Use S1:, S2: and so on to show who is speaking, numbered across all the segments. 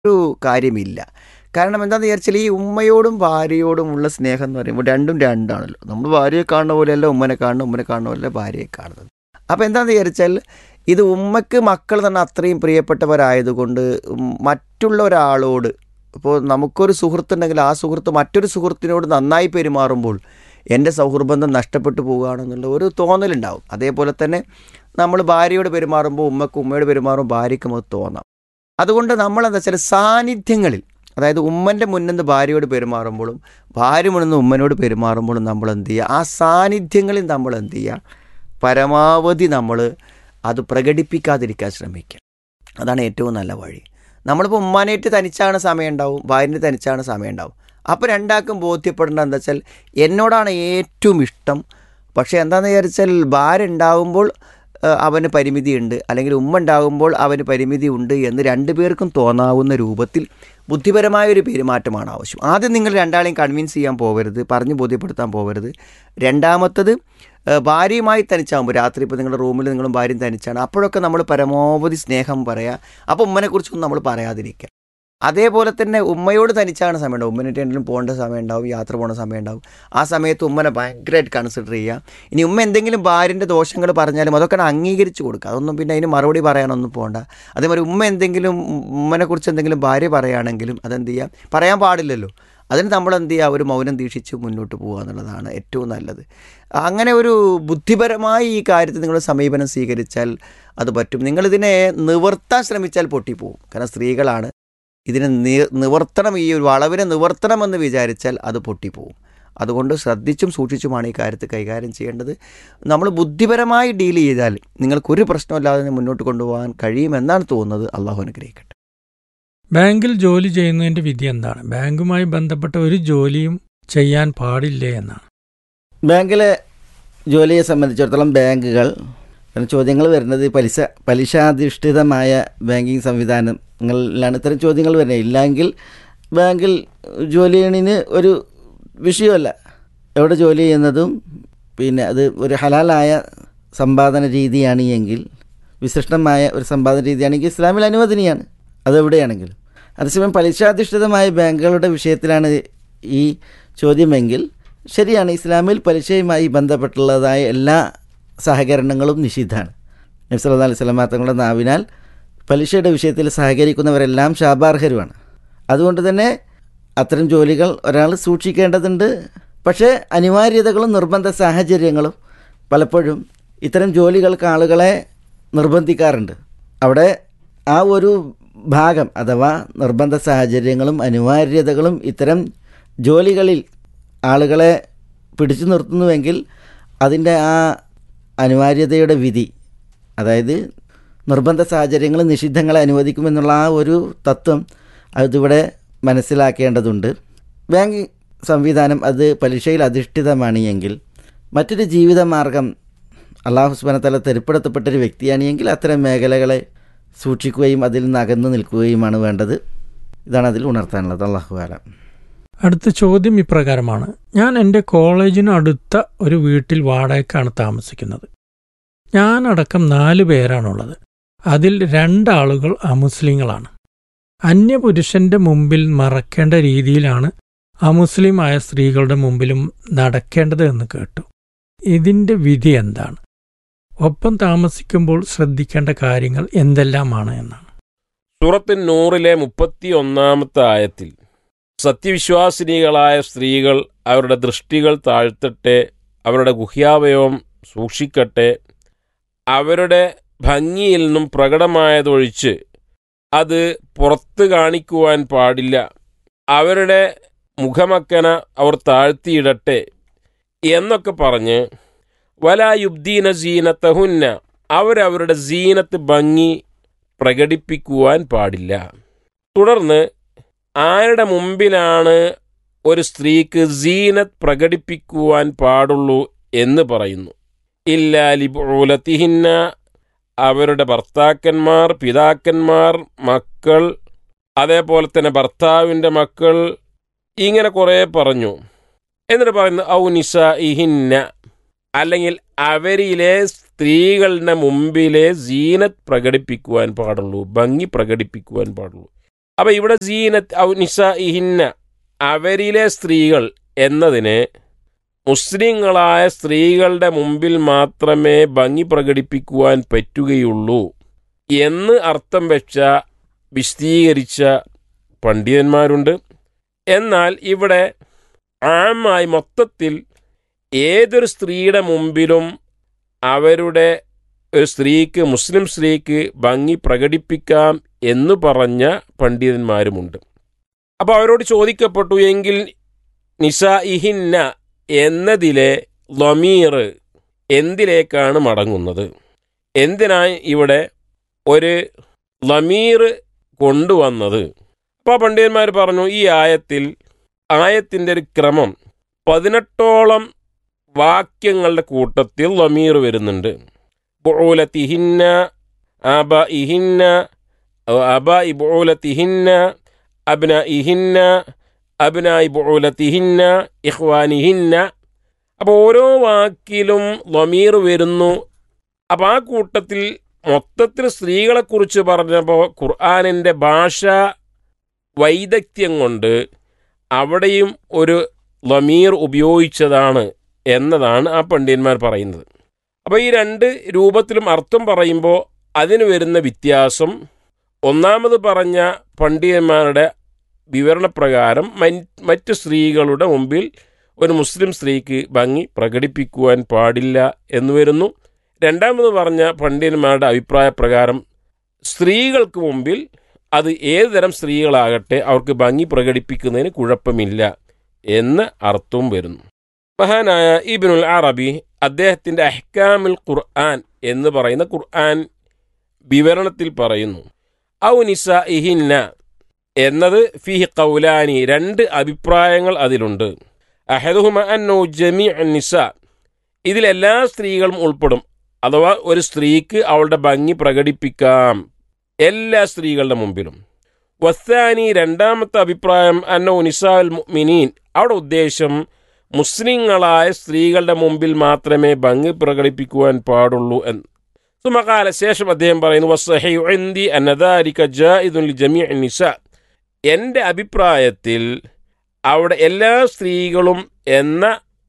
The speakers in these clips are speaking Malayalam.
S1: ഒരു കാര്യമില്ല കാരണം എന്താണെന്ന് വിചാരിച്ചാൽ ഈ ഉമ്മയോടും ഭാര്യയോടുമുള്ള സ്നേഹം എന്ന് പറയുമ്പോൾ രണ്ടും രണ്ടാണല്ലോ നമ്മൾ ഭാര്യയെ കാണുന്ന പോലെയല്ല ഉമ്മനെ കാണുന്ന ഉമ്മനെ കാണുന്ന പോലെയല്ല ഭാര്യയെ കാണുന്നത് അപ്പോൾ എന്താണെന്ന് വിചാരിച്ചാൽ ഇത് ഉമ്മക്ക് മക്കൾ തന്നെ അത്രയും പ്രിയപ്പെട്ടവരായതുകൊണ്ട് ഉം മറ്റുള്ള ഒരാളോട് ഇപ്പോൾ നമുക്കൊരു സുഹൃത്തുണ്ടെങ്കിൽ ആ സുഹൃത്ത് മറ്റൊരു സുഹൃത്തിനോട് നന്നായി പെരുമാറുമ്പോൾ എൻ്റെ സൗഹൃദബന്ധം നഷ്ടപ്പെട്ടു പോകുകയാണെന്നുള്ള ഒരു തോന്നലുണ്ടാവും അതേപോലെ തന്നെ നമ്മൾ ഭാര്യയോട് പെരുമാറുമ്പോൾ ഉമ്മക്ക് ഉമ്മയോട് പെരുമാറുമ്പോൾ ഭാര്യയ്ക്കും അത് തോന്നാം അതുകൊണ്ട് നമ്മളെന്താ വെച്ചാൽ സാന്നിധ്യങ്ങളിൽ അതായത് ഉമ്മൻ്റെ മുന്നിന്ന് ഭാര്യയോട് പെരുമാറുമ്പോഴും ഭാര്യ മുന്നിന്ന് ഉമ്മനോട് പെരുമാറുമ്പോഴും നമ്മൾ എന്ത് ചെയ്യുക ആ സാന്നിധ്യങ്ങളിൽ നമ്മൾ എന്ത് ചെയ്യുക പരമാവധി നമ്മൾ അത് പ്രകടിപ്പിക്കാതിരിക്കാൻ ശ്രമിക്കുക അതാണ് ഏറ്റവും നല്ല വഴി നമ്മളിപ്പോൾ ഉമ്മാനായിട്ട് തനിച്ചാണ് സമയം ഉണ്ടാവും ഭാര്യൻ്റെ തനിച്ചാണ് സമയം ഉണ്ടാവും അപ്പോൾ രണ്ടാൾക്കും ബോധ്യപ്പെടേണ്ടത് എന്താ വെച്ചാൽ എന്നോടാണ് ഏറ്റവും ഇഷ്ടം പക്ഷേ എന്താണെന്ന് വിചാരിച്ചാൽ ഭാര്യ ഉണ്ടാകുമ്പോൾ ഏഹ്, അവന് പരിമിതിയുണ്ട് അല്ലെങ്കിൽ ഉമ്മ ഉണ്ടാകുമ്പോൾ അവന് പരിമിതി ഉണ്ട് എന്ന് രണ്ടു പേർക്കും തോന്നാവുന്ന രൂപത്തിൽ ബുദ്ധിപരമായ ഒരു പെരുമാറ്റമാണ് ആവശ്യം ആദ്യം നിങ്ങൾ രണ്ടാളെയും കൺവിൻസ് ചെയ്യാൻ പോകരുത് പറഞ്ഞ് ബോധ്യപ്പെടുത്താൻ പോകരുത് രണ്ടാമത്തത് ഏഹ്, ഭാര്യയുമായി തനിച്ചാകുമ്പോൾ രാത്രി ഇപ്പോൾ നിങ്ങളുടെ റൂമിൽ നിങ്ങളും ഭാര്യയും തനിച്ചാണ് അപ്പോഴൊക്കെ നമ്മൾ പരമാവധി സ്നേഹം പറയുക അപ്പോൾ ഉമ്മനെക്കുറിച്ചൊന്നും നമ്മൾ പറയാതിരിക്കുക അതേപോലെ തന്നെ ഉമ്മയോട് തനിച്ചാണ് സമയം ഉണ്ടാവും ഉമ്മനായിട്ട് എന്തെങ്കിലും പോകേണ്ട സമയം ഉണ്ടാവും യാത്ര പോകേണ്ട സമയം ഉണ്ടാവും ആ സമയത്ത് ഉമ്മനെ ഭയങ്കരമായിട്ട് കൺസിഡർ ചെയ്യുക ഇനി ഉമ്മ എന്തെങ്കിലും ഭാര്യൻ്റെ ദോഷങ്ങൾ പറഞ്ഞാലും അതൊക്കെ അംഗീകരിച്ച് കൊടുക്കുക അതൊന്നും പിന്നെ അതിന് മറുപടി പറയാനൊന്നും പോകണ്ട അതേമാതിരി ഉമ്മ എന്തെങ്കിലും ഉമ്മനെക്കുറിച്ച് എന്തെങ്കിലും ഭാര്യ പറയുകയാണെങ്കിലും അതെന്ത് ചെയ്യുക പറയാൻ പാടില്ലല്ലോ അതിന് നമ്മൾ എന്ത് ചെയ്യുക ഒരു മൗനം ദീക്ഷിച്ച് മുന്നോട്ട് പോകുക എന്നുള്ളതാണ് ഏറ്റവും നല്ലത് അങ്ങനെ ഒരു ബുദ്ധിപരമായി ഈ കാര്യത്തിൽ നിങ്ങൾ സമീപനം സ്വീകരിച്ചാൽ അത് പറ്റും നിങ്ങളിതിനെ നിവർത്താൻ ശ്രമിച്ചാൽ പൊട്ടിപ്പോവും കാരണം സ്ത്രീകളാണ് ഇതിനെ നി നിവർത്തണം ഈ ഒരു വളവിനെ നിവർത്തണമെന്ന് വിചാരിച്ചാൽ അത് പൊട്ടിപ്പോവും അതുകൊണ്ട് ശ്രദ്ധിച്ചും സൂക്ഷിച്ചുമാണ് ഈ കാര്യത്തിൽ കൈകാര്യം ചെയ്യേണ്ടത് നമ്മൾ ബുദ്ധിപരമായി ഡീൽ ചെയ്താൽ നിങ്ങൾക്കൊരു പ്രശ്നമില്ലാതെ ഇതിനെ മുന്നോട്ട് കൊണ്ടുപോകാൻ കഴിയുമെന്നാണ് തോന്നുന്നത് അള്ളാഹു അനുഗ്രഹിക്കട്ടെ
S2: ബാങ്കിൽ ജോലി ചെയ്യുന്നതിന്റെ വിധി എന്താണ് ബാങ്കുമായി ബന്ധപ്പെട്ട ഒരു ജോലിയും ചെയ്യാൻ പാടില്ലേ എന്നാണ്
S3: ബാങ്കിലെ ജോലിയെ സംബന്ധിച്ചിടത്തോളം ബാങ്കുകൾ ഇത്തരം ചോദ്യങ്ങൾ വരുന്നത് പലിശ പലിശാധിഷ്ഠിതമായ ബാങ്കിങ് സംവിധാനങ്ങളിലാണ് ഇത്തരം ചോദ്യങ്ങൾ വരുന്നത് ഇല്ലെങ്കിൽ ബാങ്കിൽ ജോലി ചെയ്യണതിന് ഒരു വിഷയമല്ല എവിടെ ജോലി ചെയ്യുന്നതും പിന്നെ അത് ഒരു ഹലാലായ സമ്പാദന രീതിയാണ് എങ്കിൽ വിശിഷ്ടമായ ഒരു സമ്പാദന രീതിയാണെങ്കിൽ ഇസ്ലാമിൽ അനുവദനീയാണ് അതെവിടെയാണെങ്കിലും അതേസമയം പലിശാധിഷ്ഠിതമായ ബാങ്കുകളുടെ വിഷയത്തിലാണ് ഈ ചോദ്യമെങ്കിൽ ശരിയാണ് ഇസ്ലാമിൽ പലിശയുമായി ബന്ധപ്പെട്ടുള്ളതായ എല്ലാ സഹകരണങ്ങളും നിഷിദ്ധമാണ് നബ്സല്ലാ അലൈഹി സ്വലമാ തങ്ങളുടെ നാവിനാൽ പലിശയുടെ വിഷയത്തിൽ സഹകരിക്കുന്നവരെല്ലാം ശാപാർഹരുമാണ് അതുകൊണ്ട് തന്നെ അത്തരം ജോലികൾ ഒരാൾ സൂക്ഷിക്കേണ്ടതുണ്ട് പക്ഷേ അനിവാര്യതകളും നിർബന്ധ സാഹചര്യങ്ങളും പലപ്പോഴും ഇത്തരം ജോലികൾക്ക് ആളുകളെ നിർബന്ധിക്കാറുണ്ട് അവിടെ ആ ഒരു ഭാഗം അഥവാ നിർബന്ധ സാഹചര്യങ്ങളും അനിവാര്യതകളും ഇത്തരം ജോലികളിൽ ആളുകളെ പിടിച്ചു നിർത്തുന്നുവെങ്കിൽ അതിൻ്റെ ആ അനിവാര്യതയുടെ വിധി അതായത് നിർബന്ധ സാഹചര്യങ്ങൾ നിഷിദ്ധങ്ങളെ അനുവദിക്കുമെന്നുള്ള ആ ഒരു തത്വം അതിവിടെ മനസ്സിലാക്കേണ്ടതുണ്ട് ബാങ്ക് സംവിധാനം അത് പലിശയിൽ അധിഷ്ഠിതമാണ് എങ്കിൽ മറ്റൊരു ജീവിതമാർഗം അള്ളാഹു സുബനത്തല തെരുപ്പെടുത്തപ്പെട്ടൊരു വ്യക്തിയാണ് എങ്കിൽ അത്തരം മേഖലകളെ സൂക്ഷിക്കുകയും അതിൽ നിന്ന് അകന്നു നിൽക്കുകയുമാണ് വേണ്ടത് ഇതാണ് അതിൽ ഉണർത്താനുള്ളത് അള്ളാഹു ആലം
S2: അടുത്ത ചോദ്യം ഇപ്രകാരമാണ് ഞാൻ എൻ്റെ കോളേജിന് അടുത്ത ഒരു വീട്ടിൽ വാടകയ്ക്കാണ് താമസിക്കുന്നത് ഞാനടക്കം നാല് പേരാണുള്ളത് അതിൽ രണ്ടാളുകൾ അമുസ്ലിങ്ങളാണ് അന്യപുരുഷന്റെ മുമ്പിൽ മറക്കേണ്ട രീതിയിലാണ് അമുസ്ലിമായ സ്ത്രീകളുടെ മുമ്പിലും നടക്കേണ്ടത് എന്ന് കേട്ടു ഇതിന്റെ വിധി എന്താണ് ഒപ്പം താമസിക്കുമ്പോൾ ശ്രദ്ധിക്കേണ്ട കാര്യങ്ങൾ എന്തെല്ലാമാണ് എന്നാണ്
S4: സൂറത്തിൻ നൂറിലെ മുപ്പത്തി ഒന്നാമത്തെ ആയത്തിൽ സത്യവിശ്വാസിനികളായ സ്ത്രീകൾ അവരുടെ ദൃഷ്ടികൾ താഴ്ത്തട്ടെ അവരുടെ ഗുഹ്യാവയവം സൂക്ഷിക്കട്ടെ അവരുടെ ഭംഗിയിൽ നിന്നും പ്രകടമായതൊഴിച്ച് അത് പുറത്ത് കാണിക്കുവാൻ പാടില്ല അവരുടെ മുഖമക്കന അവർ താഴ്ത്തിയിടട്ടെ എന്നൊക്കെ പറഞ്ഞ് വലായുബ്ദീന സീനത്തഹുന്ന അവരവരുടെ സീനത്ത് ഭംഗി പ്രകടിപ്പിക്കുവാൻ പാടില്ല തുടർന്ന് ആരുടെ മുമ്പിലാണ് ഒരു സ്ത്രീക്ക് സീനത്ത് പ്രകടിപ്പിക്കുവാൻ പാടുള്ളൂ എന്ന് പറയുന്നു ഇല്ലാലിബുലത്തിഹിന്ന അവരുടെ ഭർത്താക്കന്മാർ പിതാക്കന്മാർ മക്കൾ അതേപോലെ തന്നെ ഭർത്താവിൻ്റെ മക്കൾ ഇങ്ങനെ കുറേ പറഞ്ഞു എന്നിട്ട് പറയുന്നു ഔ നിസ ഇഹിന്ന അല്ലെങ്കിൽ അവരിലെ സ്ത്രീകളുടെ മുമ്പിലെ സീനത്ത് പ്രകടിപ്പിക്കുവാൻ പാടുള്ളൂ ഭംഗി പ്രകടിപ്പിക്കുവാൻ പാടുള്ളൂ അപ്പം ഇവിടെ സീനത്ത് ഔ നിസ ഇഹിന്ന അവരിലെ സ്ത്രീകൾ എന്നതിന് മുസ്ലിങ്ങളായ സ്ത്രീകളുടെ മുമ്പിൽ മാത്രമേ ഭംഗി പ്രകടിപ്പിക്കുവാൻ പറ്റുകയുള്ളൂ എന്ന് അർത്ഥം വെച്ച വിശദീകരിച്ച പണ്ഡിതന്മാരുണ്ട് എന്നാൽ ഇവിടെ ആമായി മൊത്തത്തിൽ ഏതൊരു സ്ത്രീയുടെ മുമ്പിലും അവരുടെ ഒരു സ്ത്രീക്ക് മുസ്ലിം സ്ത്രീക്ക് ഭംഗി പ്രകടിപ്പിക്കാം എന്ന് പറഞ്ഞ പണ്ഡിതന്മാരുമുണ്ട് അപ്പോൾ അവരോട് ചോദിക്കപ്പെട്ടു എങ്കിൽ നിസ ഇഹിന്ന എന്നതിലെ ലമീർ എന്തിലേക്കാണ് മടങ്ങുന്നത് എന്തിനായി ഇവിടെ ഒരു ലമീർ കൊണ്ടുവന്നത് അപ്പോൾ പണ്ഡിതന്മാർ പറഞ്ഞു ഈ ആയത്തിൽ ആയത്തിൻ്റെ ഒരു ക്രമം പതിനെട്ടോളം വാക്യങ്ങളുടെ കൂട്ടത്തിൽ ലമീർ വരുന്നുണ്ട് ബുഊലത്തിഹിന്ന അബ ഇഹിന്ന അബ ഇബുഊലത്തിഹിന്ന അബ്ന ഇഹിന്ന അബ്ന ഇബുഊലത്തിഹിന്ന ഇഹ്വാനിഹിന്ന അപ്പോൾ ഓരോ വാക്കിലും ലമീർ വരുന്നു അപ്പോൾ ആ കൂട്ടത്തിൽ മൊത്തത്തിൽ സ്ത്രീകളെക്കുറിച്ച് പറഞ്ഞപ്പോൾ ഖുർആാനിൻ്റെ ഭാഷ വൈദഗ്ധ്യം കൊണ്ട് അവിടെയും ഒരു ലമീർ ഉപയോഗിച്ചതാണ് എന്നതാണ് ആ പണ്ഡിതന്മാർ പറയുന്നത് അപ്പോൾ ഈ രണ്ട് രൂപത്തിലും അർത്ഥം പറയുമ്പോൾ അതിന് വരുന്ന വ്യത്യാസം ഒന്നാമത് പറഞ്ഞ പണ്ഡിതന്മാരുടെ വിവരണപ്രകാരം മറ്റ് സ്ത്രീകളുടെ മുമ്പിൽ ഒരു മുസ്ലിം സ്ത്രീക്ക് ഭംഗി പ്രകടിപ്പിക്കുവാൻ പാടില്ല എന്ന് വരുന്നു രണ്ടാമത് പറഞ്ഞ പണ്ഡിതന്മാരുടെ അഭിപ്രായപ്രകാരം സ്ത്രീകൾക്ക് മുമ്പിൽ അത് ഏത് തരം സ്ത്രീകളാകട്ടെ അവർക്ക് ഭംഗി പ്രകടിപ്പിക്കുന്നതിന് കുഴപ്പമില്ല എന്ന് അർത്ഥവും വരുന്നു മഹാനായ ഇബിനുൽ അറബി അദ്ദേഹത്തിൻ്റെ അഹ്കാമുൽ ഖുർആൻ എന്ന് പറയുന്ന ഖുർആൻ വിവരണത്തിൽ പറയുന്നു ഔ നിസ ഇഹിന്ന എന്നത് ഫിഹി കൗലാനി രണ്ട് അഭിപ്രായങ്ങൾ അതിലുണ്ട് അഹദുഹുമ അന്നോ ജമി നിസ ഇതിലെല്ലാ സ്ത്രീകളും ഉൾപ്പെടും അഥവാ ഒരു സ്ത്രീക്ക് അവളുടെ ഭംഗി പ്രകടിപ്പിക്കാം എല്ലാ സ്ത്രീകളുടെ മുമ്പിലും വസ്താനി രണ്ടാമത്തെ അഭിപ്രായം അന്നോ നിസാൽ മിനീൻ അവിടെ ഉദ്ദേശം മുസ്ലിങ്ങളായ സ്ത്രീകളുടെ മുമ്പിൽ മാത്രമേ ഭംഗി പ്രകടിപ്പിക്കുവാൻ പാടുള്ളൂ എന്ന് സുമകാല ശേഷം അദ്ദേഹം പറയുന്നു വസ്സഹയു ഇന്ദി അന്നദാരിക ജാഇദുൻ ജമീ നിസ എൻ്റെ അഭിപ്രായത്തിൽ അവിടെ എല്ലാ സ്ത്രീകളും എന്ന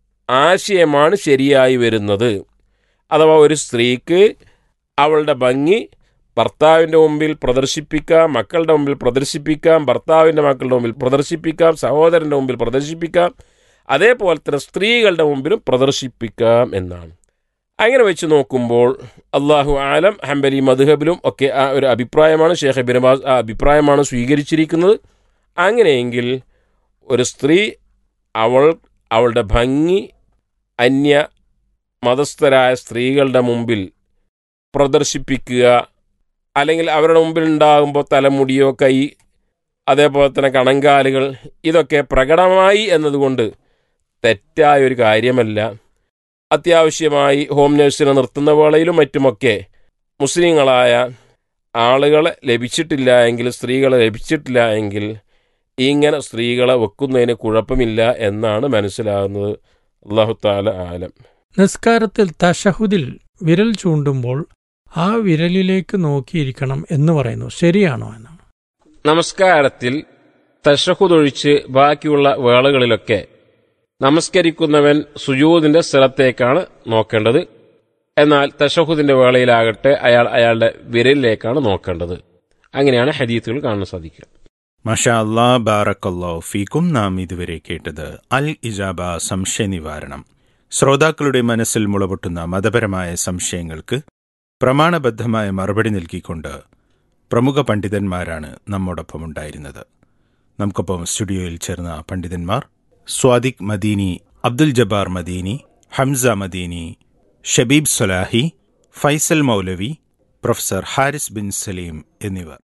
S4: ആശയമാണ് ശരിയായി വരുന്നത് അഥവാ ഒരു സ്ത്രീക്ക് അവളുടെ ഭംഗി ഭർത്താവിൻ്റെ മുമ്പിൽ പ്രദർശിപ്പിക്കാം മക്കളുടെ മുമ്പിൽ പ്രദർശിപ്പിക്കാം ഭർത്താവിൻ്റെ മക്കളുടെ മുമ്പിൽ പ്രദർശിപ്പിക്കാം സഹോദരൻ്റെ മുമ്പിൽ പ്രദർശിപ്പിക്കാം അതേപോലെ തന്നെ സ്ത്രീകളുടെ മുമ്പിലും പ്രദർശിപ്പിക്കാം എന്നാണ് അങ്ങനെ വെച്ച് നോക്കുമ്പോൾ അള്ളാഹു ആലം ഹംബലി മധുഹബിലും ഒക്കെ ആ ഒരു അഭിപ്രായമാണ് ഷേഖ് ബിനബാസ് ആ അഭിപ്രായമാണ് സ്വീകരിച്ചിരിക്കുന്നത് അങ്ങനെയെങ്കിൽ ഒരു സ്ത്രീ അവൾ അവളുടെ ഭംഗി അന്യ മതസ്ഥരായ സ്ത്രീകളുടെ മുമ്പിൽ പ്രദർശിപ്പിക്കുക അല്ലെങ്കിൽ അവരുടെ മുമ്പിൽ ഉണ്ടാകുമ്പോൾ തലമുടിയോ കൈ അതേപോലെ തന്നെ കണങ്കാലുകൾ ഇതൊക്കെ പ്രകടമായി എന്നതുകൊണ്ട് തെറ്റായ ഒരു കാര്യമല്ല അത്യാവശ്യമായി ഹോം നഴ്സിനെ നിർത്തുന്ന വേളയിലും മറ്റുമൊക്കെ മുസ്ലിങ്ങളായ ആളുകളെ ലഭിച്ചിട്ടില്ല എങ്കിൽ സ്ത്രീകളെ ലഭിച്ചിട്ടില്ല എങ്കിൽ ഇങ്ങനെ സ്ത്രീകളെ വെക്കുന്നതിന് കുഴപ്പമില്ല എന്നാണ് മനസ്സിലാകുന്നത് അള്ളാഹു താല ആലം
S2: നിസ്കാരത്തിൽ തഷഹുദിൽ വിരൽ ചൂണ്ടുമ്പോൾ ആ വിരലിലേക്ക് നോക്കിയിരിക്കണം എന്ന് പറയുന്നു ശരിയാണോ എന്നാണ്
S4: നമസ്കാരത്തിൽ തഷഹുദൊഴിച്ച് ബാക്കിയുള്ള വേളകളിലൊക്കെ നമസ്കരിക്കുന്നവൻ സുജൂദിന്റെ സ്ഥലത്തേക്കാണ് നോക്കേണ്ടത് എന്നാൽ തഷഹുദിന്റെ വേളയിലാകട്ടെ അയാൾ അയാളുടെ വിരലിലേക്കാണ് നോക്കേണ്ടത് അങ്ങനെയാണ് ഹദീത്തുകൾ കാണാൻ സാധിക്കുക
S5: മഷാ അല്ലാ ബാറക്കല്ലോ ഫീക്കും നാം ഇതുവരെ കേട്ടത് അൽ ഇജാബ സംശയ നിവാരണം ശ്രോതാക്കളുടെ മനസ്സിൽ മുളപൊട്ടുന്ന മതപരമായ സംശയങ്ങൾക്ക് പ്രമാണബദ്ധമായ മറുപടി നൽകിക്കൊണ്ട് പ്രമുഖ പണ്ഡിതന്മാരാണ് നമ്മോടൊപ്പം ഉണ്ടായിരുന്നത് നമുക്കൊപ്പം സ്റ്റുഡിയോയിൽ ചേർന്ന പണ്ഡിതന്മാർ സ്വാദിഖ് മദീനി അബ്ദുൽ ജബ്ബാർ മദീനി ഹംസ മദീനി ഷബീബ് സൊലാഹി ഫൈസൽ മൗലവി പ്രൊഫസർ ഹാരിസ് ബിൻ സലീം എന്നിവർ